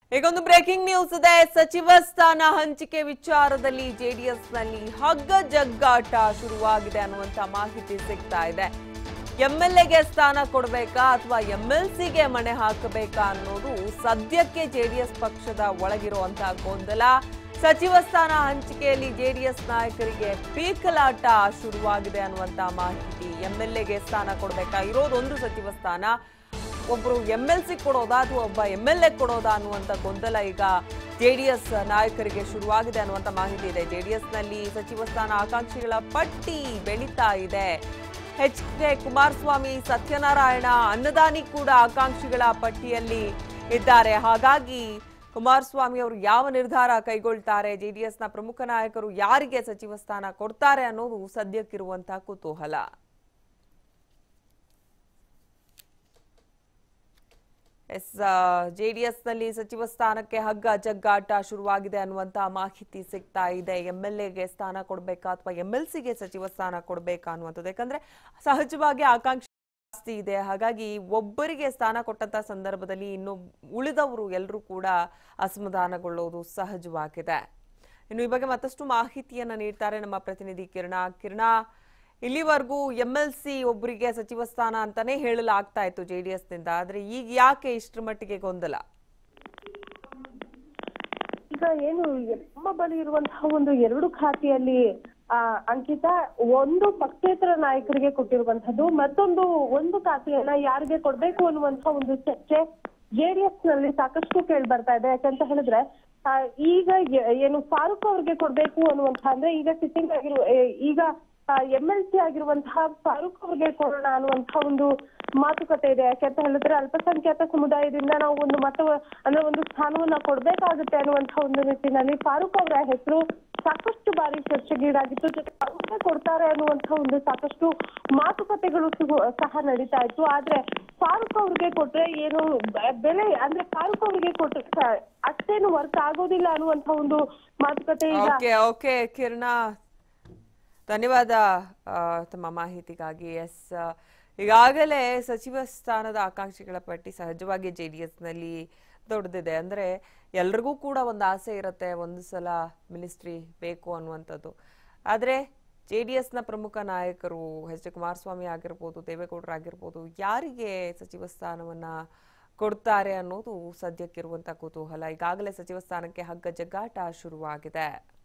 ಈಗೊಂದು breaking news ಇದೆ ಸಚಿವ ಸ್ಥಾನ ಹಂಚಿಕೆ ವಿಚಾರದಲ್ಲಿ ಜೆಡಿಎಸ್ನಲ್ಲಿ ಹಗ್ಗ ಜಗ್ಗಾಟ ಶುರುವಾಗಿದೆ ಅನ್ನುವಂತ ಮಾಹಿತಿ ಸಿಗ್ತಾ ಇದೆ ಎಂಎಲ್ಎಗೆ ಸ್ಥಾನ ಕೊಡಬೇಕಾ ಅಥವಾ ಎಂಎಲ್ಸಿಗೆ ಮಣೆ ಹಾಕಬೇಕಾ ಅನ್ನೋದು ಸದ್ಯಕ್ಕೆ ಜೆಡಿಎಸ್ ಪಕ್ಷದ ಒಳಗಿರುವಂತಹ ಗೊಂದಲ ಸಚಿವ ಸ್ಥಾನ ಹಂಚಿಕೆಯಲ್ಲಿ ಜೆಡಿಎಸ್ ನಾಯಕರಿಗೆ ಪೀಕಲಾಟ ಶುರುವಾಗಿದೆ ಅನ್ನುವಂತ ಮಾಹಿತಿ ಎಂಎಲ್ಎಗೆ ಸ್ಥಾನ ಕೊಡಬೇಕಾ ಇರೋದೊಂದು ಸಚಿವ ಸ್ಥಾನ ಒಬ್ರು ಎಂ ಎಲ್ ಸಿ ಕೊಡೋದಾ ಅಥವಾ ಒಬ್ಬ ಎಂ ಎಲ್ ಎ ಕೊಡೋದಾ ಅನ್ನುವಂಥ ಗೊಂದಲ ಈಗ ಜೆಡಿಎಸ್ ನಾಯಕರಿಗೆ ಶುರುವಾಗಿದೆ ಅನ್ನುವಂಥ ಮಾಹಿತಿ ಇದೆ ಜೆಡಿಎಸ್ ನಲ್ಲಿ ಸಚಿವ ಸ್ಥಾನ ಆಕಾಂಕ್ಷಿಗಳ ಪಟ್ಟಿ ಬೆಳೀತಾ ಇದೆ ಎಚ್ ಕೆ ಕುಮಾರಸ್ವಾಮಿ ಸತ್ಯನಾರಾಯಣ ಅನ್ನದಾನಿ ಕೂಡ ಆಕಾಂಕ್ಷಿಗಳ ಪಟ್ಟಿಯಲ್ಲಿ ಇದ್ದಾರೆ ಹಾಗಾಗಿ ಕುಮಾರಸ್ವಾಮಿ ಅವರು ಯಾವ ನಿರ್ಧಾರ ಕೈಗೊಳ್ತಾರೆ ಜೆಡಿಎಸ್ನ ಪ್ರಮುಖ ನಾಯಕರು ಯಾರಿಗೆ ಸಚಿವ ಸ್ಥಾನ ಕೊಡ್ತಾರೆ ಅನ್ನೋದು ಸದ್ಯಕ್ಕಿರುವಂತಹ ಕುತೂಹಲ ಎಸ್ ಜೆಡಿಎಸ್ ನಲ್ಲಿ ಸಚಿವ ಸ್ಥಾನಕ್ಕೆ ಹಗ್ಗ ಜಗ್ಗಾಟ ಶುರುವಾಗಿದೆ ಅನ್ನುವಂತಹ ಮಾಹಿತಿ ಸಿಗ್ತಾ ಇದೆ ಎಂ ಎಲ್ ಎಗೆ ಸ್ಥಾನ ಕೊಡ್ಬೇಕಾ ಅಥವಾ ಎಂ ಎಲ್ ಸಿಗೆ ಸಚಿವ ಸ್ಥಾನ ಕೊಡ್ಬೇಕಾ ಅನ್ನುವಂಥದ್ದು ಯಾಕಂದ್ರೆ ಸಹಜವಾಗಿ ಆಕಾಂಕ್ಷೆ ಜಾಸ್ತಿ ಇದೆ ಹಾಗಾಗಿ ಒಬ್ಬರಿಗೆ ಸ್ಥಾನ ಕೊಟ್ಟಂತ ಸಂದರ್ಭದಲ್ಲಿ ಇನ್ನು ಉಳಿದವರು ಎಲ್ಲರೂ ಕೂಡ ಅಸಮಾಧಾನಗೊಳ್ಳೋದು ಸಹಜವಾಗಿದೆ ಇನ್ನು ಈ ಬಗ್ಗೆ ಮತ್ತಷ್ಟು ಮಾಹಿತಿಯನ್ನ ನೀಡ್ತಾರೆ ನಮ್ಮ ಪ್ರತಿನಿಧಿ ಕಿರಣ ಕಿರಣ ಇಲ್ಲಿವರೆಗೂ ಎಂ ಎಲ್ ಸಿ ಒಬ್ಬರಿಗೆ ಸಚಿವ ಸ್ಥಾನ ಅಂತಾನೆ ಹೇಳಲಾಗ್ತಾ ಇತ್ತು ಜೆಡಿಎಸ್ ನಿಂದ ಆದ್ರೆ ಈಗ ಯಾಕೆ ಇಷ್ಟರ ಮಟ್ಟಿಗೆ ಗೊಂದಲ ಈಗ ಏನು ನಮ್ಮ ಬಳಿ ಇರುವಂತಹ ಒಂದು ಎರಡು ಖಾತೆಯಲ್ಲಿ ಆ ಅಂಕಿತ ಒಂದು ಪಕ್ಷೇತರ ನಾಯಕರಿಗೆ ಕೊಟ್ಟಿರುವಂತದ್ದು ಮತ್ತೊಂದು ಒಂದು ಖಾತೆಯನ್ನ ಯಾರಿಗೆ ಕೊಡ್ಬೇಕು ಅನ್ನುವಂತಹ ಒಂದು ಚರ್ಚೆ ಜೆಡಿಎಸ್ ನಲ್ಲಿ ಸಾಕಷ್ಟು ಕೇಳಿ ಬರ್ತಾ ಇದೆ ಯಾಕಂತ ಹೇಳಿದ್ರೆ ಆ, ಈಗ ಎ- ಏನು ಫಾರೂಕ್ ಅವ್ರಿಗೆ ಕೊಡ್ಬೇಕು ಅನ್ನುವಂತಹ ಅಂದ್ರೆ ಈಗ ಸಿಟ್ಟಿಂಗ್ ಆಗಿರುವ ಏ- ಈಗ ಎಂ ಎಲ್ ಸಿ ಆಗಿರುವಂತಹ ಫಾರೂಕ್ ಅವ್ರಿಗೆ ಕೊಡೋಣ ಅನ್ನುವಂತಹ ಒಂದು ಮಾತುಕತೆ ಇದೆ ಯಾಕೆಂತ ಹೇಳಿದ್ರೆ ಅಲ್ಪಸಂಖ್ಯಾತ ಸಮುದಾಯದಿಂದ ನಾವು ಒಂದು ಮತ ಅಂದ್ರೆ ಒಂದು ಸ್ಥಾನವನ್ನ ಕೊಡ್ಬೇಕಾಗುತ್ತೆ ಅನ್ನುವಂತಹ ಒಂದು ನಿಟ್ಟಿನಲ್ಲಿ ಫಾರೂಕ್ ಅವರ ಹೆಸರು ಸಾಕಷ್ಟು ಬಾರಿ ಚರ್ಚೆಗೀಡಾಗಿತ್ತು ಜೊತೆ ಅವ್ರಿಗೆ ಕೊಡ್ತಾರೆ ಅನ್ನುವಂತಹ ಒಂದು ಸಾಕಷ್ಟು ಮಾತುಕತೆಗಳು ಸಹ- ಸಹ ನಡೀತಾ ಇತ್ತು ಆದ್ರೆ ಫಾರೂಕ್ ಅವ್ರಿಗೆ ಕೊಟ್ರೆ ಏನು ಬೆ- ಬೆಲೆ ಅಂದ್ರೆ ಫಾರೂಕ್ ಅವರಿಗೆ ಕೊಟ್ರೆ ಸ- ಅಷ್ಟೇನು ವರ್ಕ್ ಆಗೋದಿಲ್ಲ ಅನ್ನುವಂತಹ ಒಂದು ಮಾತುಕತೆ ಈಗ ಓಕೆ ಓಕೆ ಕಿರಣ ಧನ್ಯವಾದ ಆ, ತಮ್ಮ ಮಾಹಿತಿಗಾಗಿ ಎಸ್ ಈಗಾಗಲೇ ಸಚಿವ ಸ್ಥಾನದ ಆಕಾಂಕ್ಷಿಗಳ ಪಟ್ಟಿ ಸಹಜವಾಗಿ ಜೆ ಡಿ ಎಸ್ನಲ್ಲಿ ದೊಡ್ಡದಿದೆ ಅಂದರೆ ಎಲ್ರಿಗೂ ಕೂಡ ಒಂದು ಆಸೆ ಇರುತ್ತೆ ಒಂದು ಸಲ ಮಿನಿಸ್ಟ್ರಿ ಬೇಕು ಅನ್ನುವಂಥದ್ದು ಆದರೆ ಜೆ ಡಿ ಎಸ್ನ ಪ್ರಮುಖ ನಾಯಕರು ಎಚ್ ಡಿ ಕುಮಾರಸ್ವಾಮಿ ಆಗಿರ್ಬೋದು ದೇವೇಗೌಡರು ಆಗಿರ್ಬೋದು ಯಾರಿಗೆ ಸಚಿವ ಸ್ಥಾನವನ್ನು ಕೊಡ್ತಾರೆ ಅನ್ನೋದು ಸದ್ಯಕ್ಕಿರುವಂಥ ಕುತೂಹಲ ಈಗಾಗಲೇ ಸಚಿವ ಸ್ಥಾನಕ್ಕೆ ಹಗ್ಗ ಜಗ್ಗಾಟ ಶುರುವಾಗಿದೆ